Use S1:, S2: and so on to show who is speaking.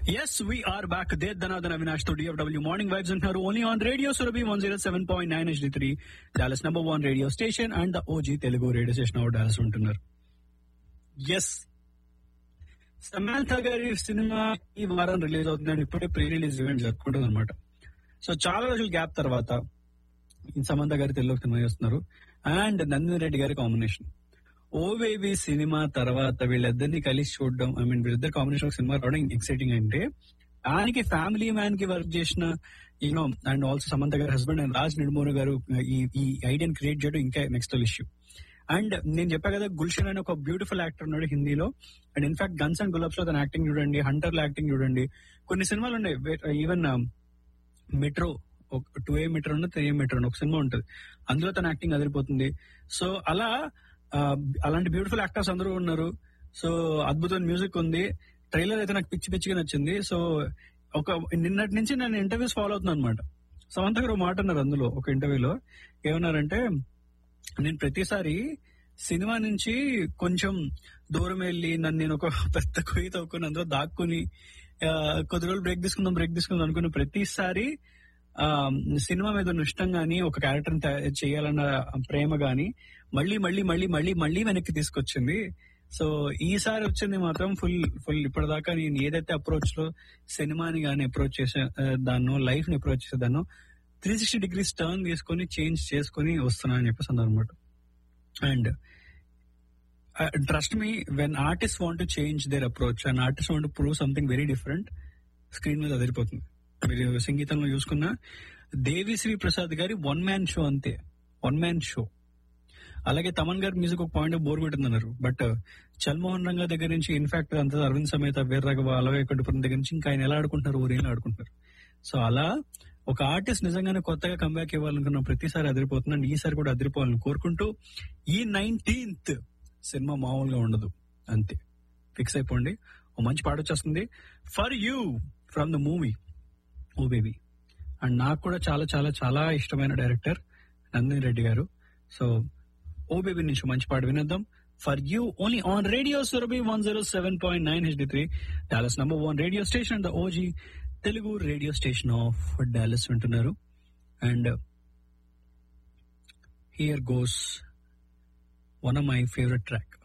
S1: Yes, we are back. Dev Dhanadhan Avinash to DFW Morning Vibes and her only on Radio Surabhi 107.9 HD3, Dallas number one radio station and the OG Telugu radio station of Dallas ఉంటున్నారు yes Samantha గారి సినిమా ఈ వారం release అవుతుందని ఇప్పుడే pre release event జరుపుకుంటుంది అనమాట so చాలా రోజుల గ్యాప్ తర్వాత సమంత గారి తెలుగు సినిమా చేస్తున్నారు అండ్ నందిని రెడ్డి గారి కాంబినేషన్ ఓ బేబీ సినిమా తర్వాత వీళ్ళిద్దరిని కలిసి చూడడం ఐ మీన్ వీళ్ళిద్దరు కాంబినేషన్ ఒక సినిమా రావడం ఎక్సైటింగ్ అంటే దానికి ఫ్యామిలీ మ్యాన్ కి వర్క్ చేసిన యూనో అండ్ ఆల్సో సమంత గారి హస్బెండ్ అండ్ రాజ్ నిడుమోని గారు ఈ ఈ ఐడియాని క్రియేట్ చేయడం ఇంకా నెక్స్ట్ ఇష్యూ అండ్ నేను చెప్పా కదా గుల్షన్ అనే ఒక బ్యూటిఫుల్ యాక్టర్ ఉన్నాడు హిందీలో and in fact guns and Gulaabs లో తన యాక్టింగ్ చూడండి హంటర్ లో యాక్టింగ్ చూడండి కొన్ని సినిమాలు ఉన్నాయి even metro two A meter ఉన్న త్రీ ఏ మీటర్ ఉన్న ఒక సినిమా ఉంటుంది అందులో తన యాక్టింగ్ అదిరిపోతుంది సో అలా ఆ, అలాంటి బ్యూటిఫుల్ యాక్టర్స్ అందరూ ఉన్నారు సో అద్భుతమైన మ్యూజిక్ ఉంది ట్రైలర్ అయితే నాకు పిచ్చి పిచ్చిగా నచ్చింది సో ఒక నిన్నటి నుంచి నేను ఇంటర్వ్యూస్ ఫాలో అవుతున్నాను అనమాట సమంత గారు ఒక మాట అన్నారు అందులో ఒక ఇంటర్వ్యూలో ఏమన్నారంటే నేను ప్రతిసారి సినిమా నుంచి కొంచెం దూరం వెళ్ళి నన్ను నేను ఒక పెద్ద కొయ్యి తవ్వుకుని అందులో దాక్కుని ఆ, కొద్ది రోజులు బ్రేక్ తీసుకుందాం బ్రేక్ తీసుకుందాం అనుకున్న ప్రతిసారి ఆ సినిమా మీద ఉన్న ఇష్టం గాని ఒక క్యారెక్టర్ చేయాలన్న ప్రేమ గాని మళ్ళీ మళ్ళీ మళ్ళీ మళ్ళీ మళ్ళీ వెనక్కి తీసుకొచ్చింది సో ఈసారి వచ్చింది మాత్రం ఫుల్ ఫుల్ ఇప్పటిదాకా నేను ఏదైతే అప్రోచ్ లో సినిమాని గాని అప్రోచ్ చేసే ఆ, దాన్నో లైఫ్ ని approach చేసేదాన్నో three sixty degrees turn తీసుకొని చేంజ్ చేసుకొని వస్తున్నా అని చెప్పేసి అన్నారు అనమాట and trust me when artist want to change their approach and artist want prove something very different screen మీద అదిరిపోతుంది మీరు సంగీతంలో చూసుకున్న దేవిశ్రీ ప్రసాద్ గారి వన్ మ్యాన్ షో అంతే వన్ మ్యాన్ షో అలాగే తమన్ గారి మ్యూజిక్ ఒక point bore కొట్టిందన్నారు but Chal Mohan Ranga దగ్గర నుంచి ఇన్ఫాక్ట్ అంత అరవింద్ సమేత వీర రఘవ అలవే కడుపురం దగ్గర నుంచి ఇంకా ఆయన ఎలా ఆడుకుంటున్నారు ఊరేళ్ళు ఆడుకుంటున్నారు సో అలా ఒక ఆర్టిస్ట్ నిజంగానే కొత్తగా కంబ్యాక్ ఇవ్వాలనుకున్న ప్రతిసారి అదిరిపోతున్నాను ఈసారి కూడా అదిరిపోవాలని కోరుకుంటూ ఈ నైన్టీన్త్ సినిమా మామూలుగా ఉండదు అంతే ఫిక్స్ అయిపోండి ఓ మంచి పాట వచ్చేస్తుంది for you from the movie oh baby and నాకు కూడా చాలా చాలా చాలా ఇష్టమైన డైరెక్టర్ నందిని రెడ్డి గారు సో ఓ బేబీ నుంచి మంచి పాట వినేద్దాం for you only on radio Surabhi one zero seven point nine HD three Dallas number one radio station the OG Telugu radio station of Dallas వింటున్నారు and here goes one of my favourite track